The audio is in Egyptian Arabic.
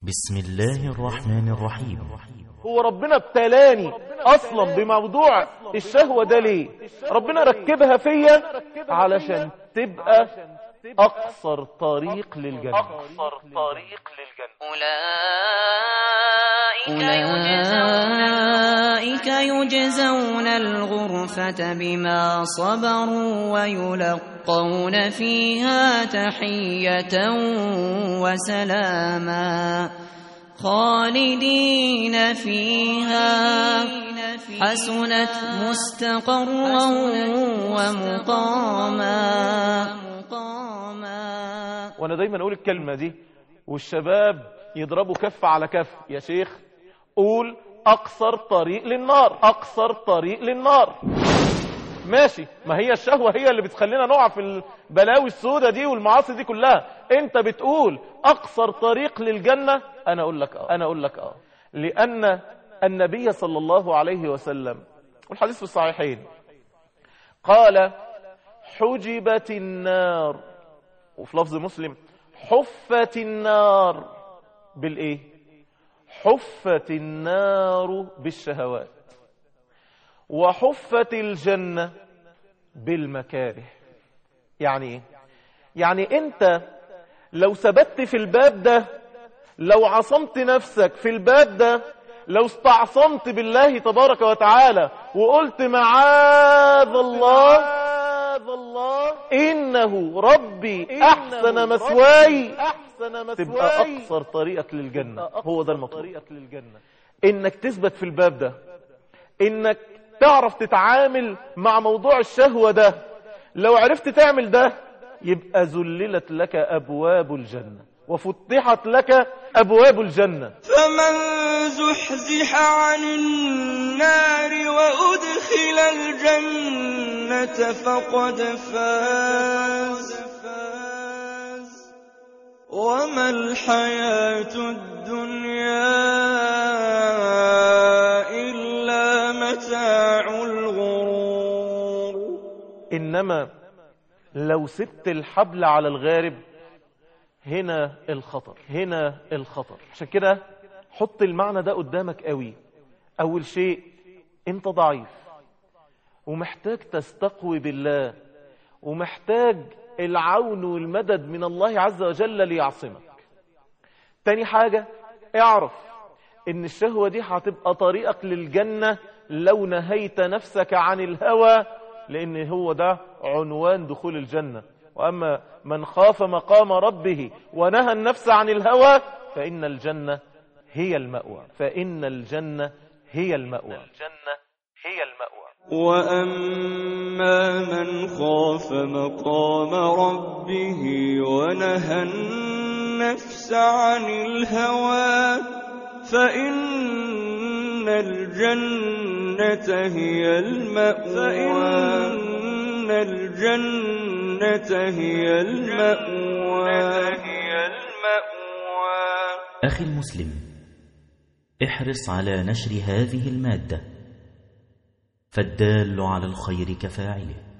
بسم الله الرحمن الرحيم هو ربنا ابتلاني اصلا بموضوع الشهوة ده ليه ربنا ركبها فيا علشان تبقى اقصر طريق للجنة اقصر طريق للجنة أولئك يجزون الغرفة بما صبروا ويلقون فيها تحية وسلاما خالدين فيها حسنت مستقرا ومقاما وانا دايما اقول الكلمة دي والشباب يضربوا كف على كف يا شيخ قول اقصر طريق للنار اقصر طريق للنار ماشي ما هي الشهوة هي اللي بتخلينا نقع في البلاوي السودة دي والمعاصي دي كلها انت بتقول اقصر طريق للجنة انا اقول لك اه انا اقول لك اه لان النبي صلى الله عليه وسلم والحديث في الصحيحين قال حجبت النار وفي لفظ مسلم حفت النار بالايه حفت النار بالشهوات وحفت الجنة بالمكاره يعني ايه يعني انت لو ثبت في الباب ده لو عصمت نفسك في الباب ده لو استعصمت بالله تبارك وتعالى وقلت معاذ الله الله إنه ربي أحسن مسواي تبقى أقصر طريقك للجنة هو ده المطلوب إنك تثبت في الباب ده إنك تعرف تتعامل مع موضوع الشهوة ده لو عرفت تعمل ده يبقى ذللت لك أبواب الجنة وفتحت لك أبواب الجنة فمن زحزح عن النار وأدخل الجنة فقد فاز وما الحياة الدنيا إلا متاع الغرور إنما لو سبت الحبل على الغارب هنا الخطر هنا الخطر عشان كده حط المعنى ده قدامك قوي اول شيء انت ضعيف ومحتاج تستقوي بالله ومحتاج العون والمدد من الله عز وجل ليعصمك تاني حاجة اعرف ان الشهوة دي هتبقى طريقك للجنة لو نهيت نفسك عن الهوى لان هو ده عنوان دخول الجنة وأما من خاف مقام ربه ونهى النفس عن الهوى فإن الجنة هي المأوى فإن الجنة هي المأوى الجنة هي المأوى وأما من خاف مقام ربه ونهى النفس عن الهوى فإن الجنة هي المأوى فإن الجنة هي المأوى هي المأوى أخي المسلم احرص على نشر هذه المادة فالدال على الخير كفاعله